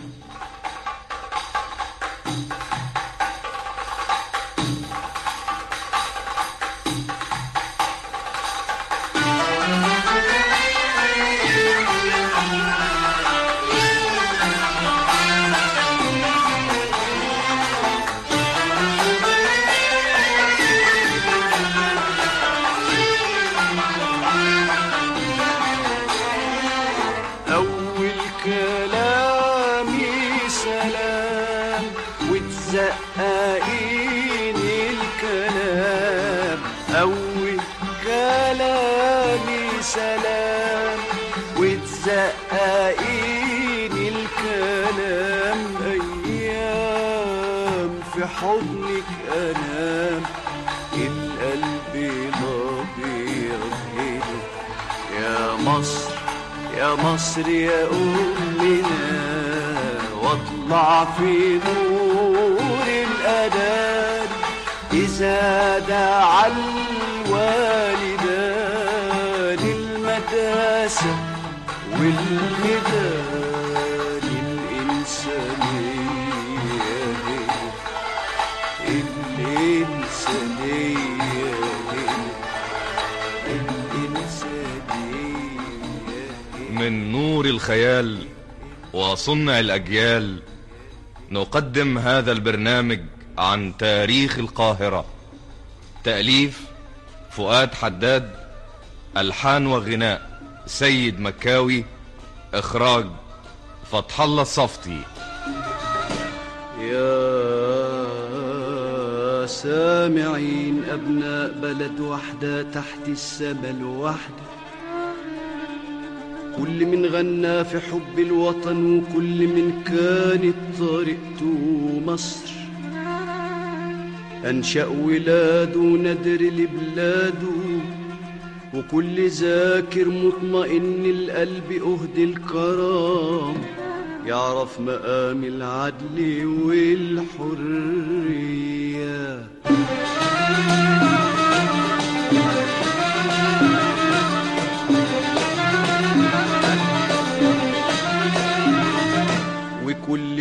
أول كلامي سلام وتزققيني الكلام أول كلامي سلام وتزققيني الكلام أيام في حضنك أنام القلب الأبيض هنا يا مصر يا مصر يا أمنا واطلع في نور الأذان إذا دعا الوالدان المدرسة والميدان الإنسانية هنا الإنسانية هنا الإنسانية هنا من نور الخيال وصنع الأجيال نقدم هذا البرنامج عن تاريخ القاهرة تأليف فؤاد حداد ألحان وغناء سيد مكاوي إخراج فتح الله الصفتي يا سامعين أبناء بلد وحدة تحت السما الوحدة كل من غنى في حب الوطن وكل من كانت طريقته مصر أنشأ ولاده ندر لبلاده وكل ذاكر مطمئن القلب أهدي الكرام يعرف مقام العدل والحرية وكل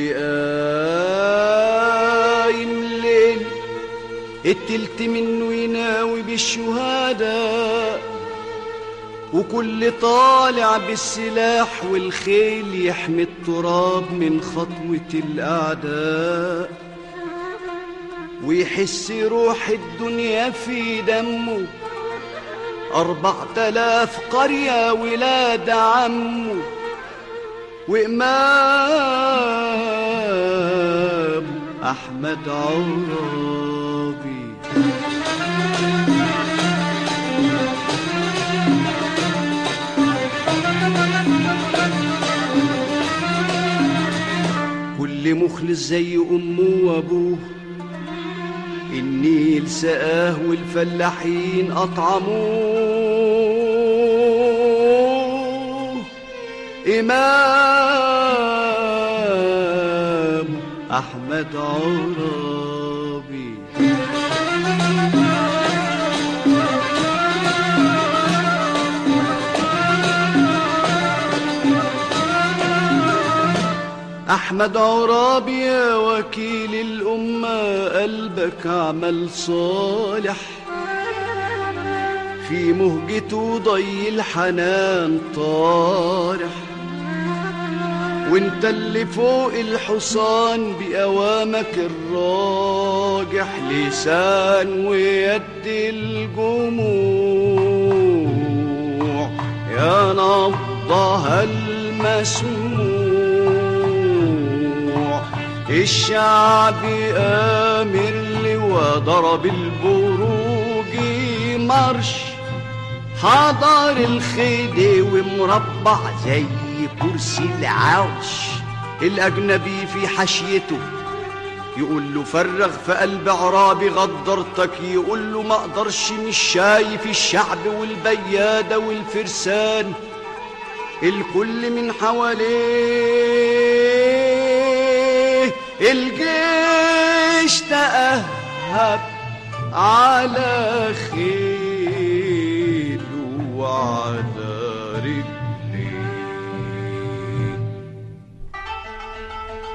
قايم ليل التلت منه يناوي بالشهادة وكل طالع بالسلاح والخيل يحمي التراب من خطوة الأعداء ويحس روح الدنيا في دمه أربع تلاف قرية ولاد عمه وإمام أحمد عرابي كل مخلص زي أمه وأبوه النيل سقاه والفلاحين أطعموه إمام أحمد عرابي أحمد عرابي يا وكيل الأمة قلبك عمل صالح في مهجته ضي الحنان طارح وانت اللي فوق الحصان بأوامك الراجح لسان ويد الجموع يا نبضها المسموع الشعب آمر لواء ضرب البروج مرش حضر الخيل ومربع زي كرسي العرش الأجنبي في حشيته يقول له فرغ في قلب عرابي غدرتك يقول له ما اقدرش مش شايف الشعب والبيادة والفرسان الكل من حواليه الجيش تأهب على خيله وعلى رجليه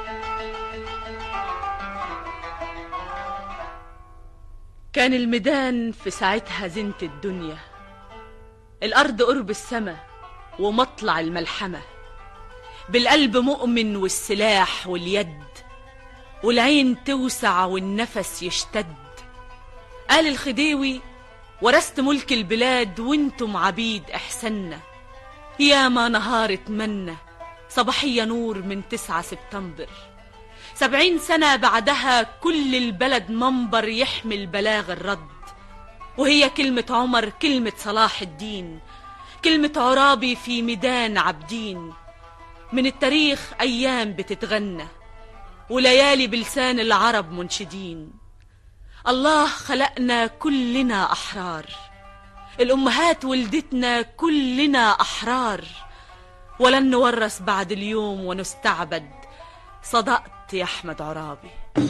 كان الميدان في ساعتها زينة الدنيا الأرض قرب السما ومطلع الملحمة بالقلب مؤمن والسلاح واليد والعين توسع والنفس يشتد قال الخديوي ورثت ملك البلاد وانتم عبيد احسنا يا ما نهار اتمنى صباحية نور من تسعة سبتمبر سبعين سنة بعدها كل البلد منبر يحمل بلاغ الرد وهي كلمة عمر كلمة صلاح الدين كلمة عرابي في ميدان عابدين من التاريخ أيام بتتغنى وليالي بلسان العرب منشدين الله خلقنا كلنا أحرار الأمهات ولدتنا كلنا أحرار ولن نورث بعد اليوم ونستعبد صدقت يا أحمد عرابي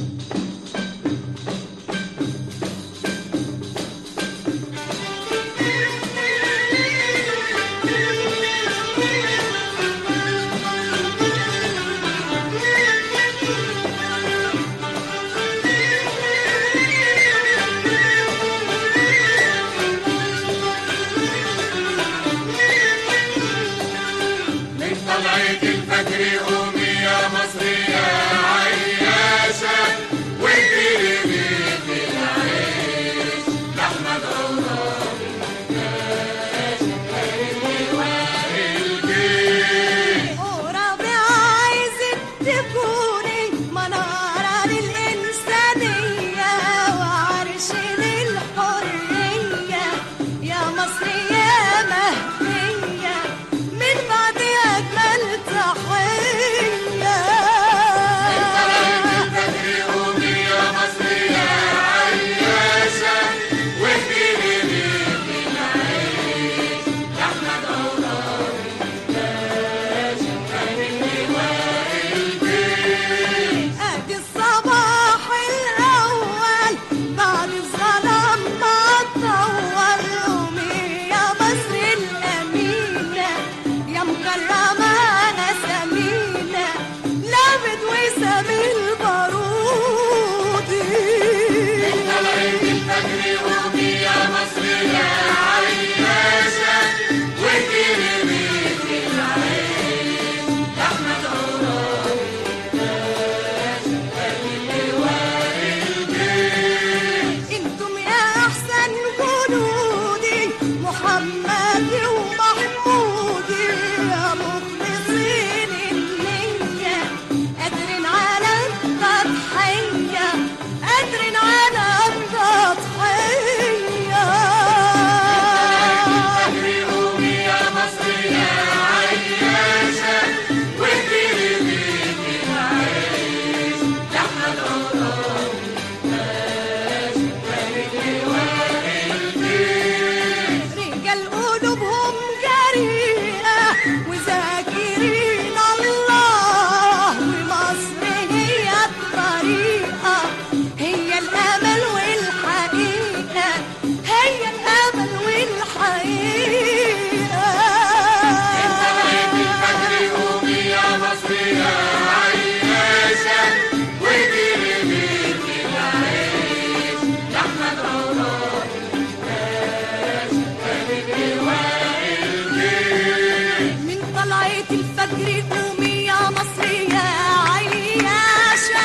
من طلعة الفجر قومي يا مصر يا عياشة واديني رغيف العيش لأحمد عرابي ورابع عايزك تكوني منارة للإنسانية وعرش للحرية يا مصر يا مهدية من بعد أجمل تحية الفجر قومي يا مصر يا عياشة واديني رغيف العيش لأحمد عرابي ادي الصباح الاول بعد الظلام ما طول قومي يا مصر الامينه يا مكرمه انا سمينه لابد وسامي البارودي طلعت الفجر قومي يا مصر يا عياشة واديني رغيف العيش لأحمد عرابي انتم يا احسن جنودي محمد ومحمودي يا مخلصين النية قادرين على التضحية قادرين على التضحية الفجر قومي يا مصر يا عياشة واديني رغيف العيش لأحمد عرابي رجال قلوبهم جريئة وذاكرين الله ومصر هي الطريقة هي الأمل والحقيقة هي الأمل والحقيقة طلعت الفجر قومي يا مصر يا عياشة واديني رغيف العيش لأحمد عرابي من طلعت الفجر قومي يا مصر يا عياشة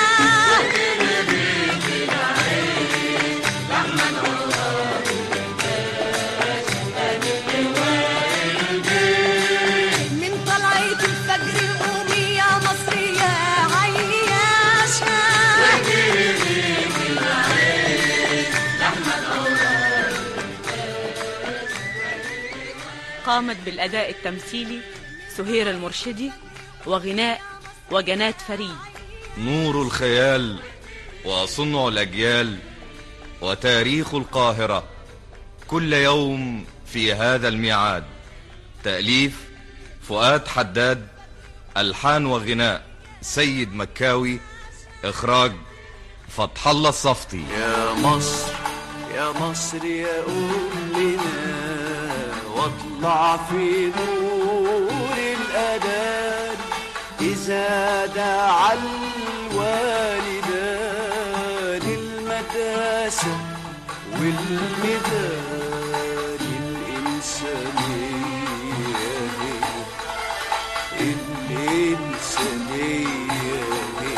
من طلعت الفجر قومي يا مصر يا عياشة قامت بالأداء التمثيلي سهير المرشدي وغناء وجنات فريد نور الخيال وصنع الأجيال وتاريخ القاهرة كل يوم في هذا الميعاد تأليف فؤاد حداد ألحان وغناء سيد مكاوي إخراج فتح الله الصفتي يا مصر يا مصر يا أمنا واطلع في نور الأذان إذا دعا الوالدان المداسة والميدان الإنسانية هي الإنسانية هي